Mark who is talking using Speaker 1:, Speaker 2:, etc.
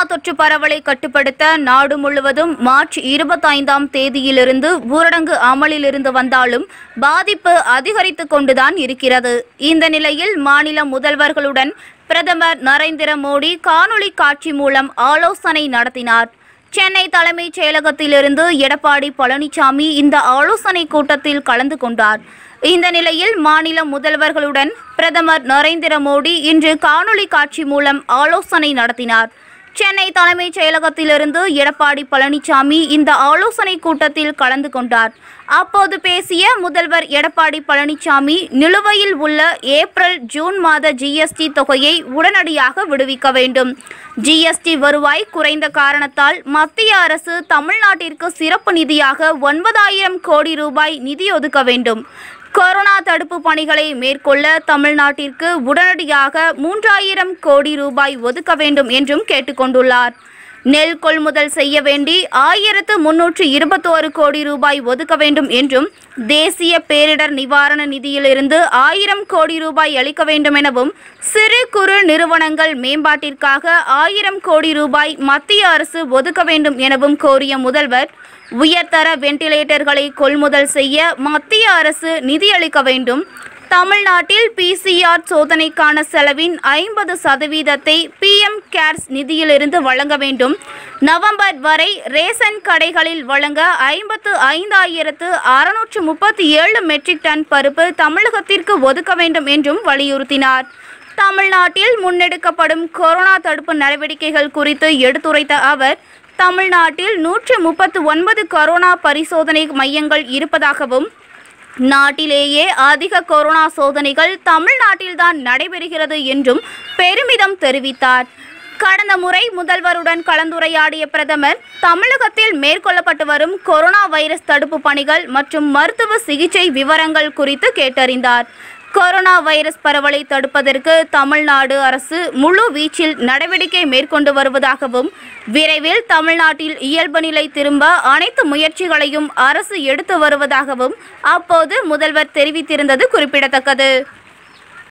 Speaker 1: தொற்று பரவலை கட்டுப்படுத்த நாடு முழுவதும் மார்ச் இருபத்தைந்தாம் தேதியிலிருந்து ஊரடங்கு அமலில் இருந்து வந்தாலும் பாதிப்பு அதிகரித்துக் கொண்டுதான் இருக்கிறது இந்த நிலையில் மாநில முதல்வர்களுடன் பிரதமர் நரேந்திர மோடி காணொளி காட்சி மூலம் ஆலோசனை நடத்தினார் சென்னை தலைமைச் செயலகத்திலிருந்து எடப்பாடி பழனிசாமி இந்த ஆலோசனை கூட்டத்தில் கலந்து கொண்டார் இந்த நிலையில் மாநில முதல்வர்களுடன் பிரதமர் நரேந்திர மோடி இன்று காணொளி காட்சி மூலம் ஆலோசனை நடத்தினார் சென்னை தலைமைச் செயலகத்திலிருந்து எடப்பாடி பழனிசாமி இந்த ஆலோசனை கூட்டத்தில் கலந்து கொண்டார் அப்போது பேசிய முதல்வர் எடப்பாடி பழனிசாமி நிலுவையில் உள்ள ஏப்ரல் ஜூன் மாத ஜிஎஸ்டி தொகையை உடனடியாக விடுவிக்க வேண்டும் ஜிஎஸ்டி வருவாய் குறைந்த காரணத்தால் மத்திய அரசு தமிழ்நாட்டிற்கு சிறப்பு நிதியாக ஒன்பதாயிரம் கோடி ரூபாய் நிதி ஒதுக்க வேண்டும் கொரோனா தடுப்பு பணிகளை மேற்கொள்ள தமிழ்நாட்டிற்கு உடனடியாக மூன்றாயிரம் கோடி ரூபாய் ஒதுக்க வேண்டும் என்றும் கேட்டுக்கொண்டுள்ளார் நெல் கொள்முதல் செய்ய வேண்டி ஆயிரத்து முன்னூற்று இருபத்தோரு கோடி ரூபாய் ஒதுக்க வேண்டும் என்றும் தேசிய பேரிடர் நிவாரண நிதியிலிருந்து ஆயிரம் கோடி ரூபாய் அளிக்க வேண்டும் எனவும் சிறு குறு நிறுவனங்கள் மேம்பாட்டிற்காக ஆயிரம் கோடி ரூபாய் மத்திய அரசு ஒதுக்க வேண்டும் எனவும் கோரிய முதல்வர் உயர்தர வெண்டிலேட்டர்களை கொள்முதல் செய்ய மத்திய அரசு நிதியளிக்க வேண்டும் தமிழ்நாட்டில் பிசிஆர் சோதனைக்கான செலவின் ஐம்பது சதவீதத்தை பிஎம் கேர்ஸ் நிதியிலிருந்து வழங்க வேண்டும் நவம்பர் வரை ரேஷன் கடைகளில் வழங்க ஐம்பத்து ஐந்தாயிரத்து அறுநூற்று முப்பத்தி ஏழு மெட்ரிக் டன் பருப்பு தமிழகத்திற்கு ஒதுக்க வேண்டும் என்றும் வலியுறுத்தினார் தமிழ்நாட்டில் முன்னெடுக்கப்படும் கொரோனா தடுப்பு நடவடிக்கைகள் குறித்து எடுத்துரைத்த அவர் தமிழ்நாட்டில் நூற்று முப்பத்து ஒன்பது கொரோனா பரிசோதனை மையங்கள் இருப்பதாகவும் நாட்டிலேயே அதிக கொரோனா சோதனைகள் தமிழ்நாட்டில்தான் நடைபெறுகிறது என்றும் பெருமிதம் தெரிவித்தார் கடந்த முறை முதல்வருடன் கலந்துரையாடிய பிரதமர் தமிழகத்தில் மேற்கொள்ளப்பட்டு வரும் கொரோனா வைரஸ் தடுப்பு பணிகள் மற்றும் மருத்துவ சிகிச்சை விவரங்கள் குறித்து கேட்டறிந்தார் கொரோனா வைரஸ் பரவலை தடுப்பதற்கு தமிழ்நாடு அரசு முழு வீச்சில் நடவடிக்கை மேற்கொண்டு வருவதாகவும் விரைவில் தமிழ்நாட்டில் இயல்பு நிலை திரும்ப அனைத்து முயற்சிகளையும் அரசு எடுத்து வருவதாகவும் அப்போது முதல்வர் தெரிவித்திருந்தது குறிப்பிடத்தக்கது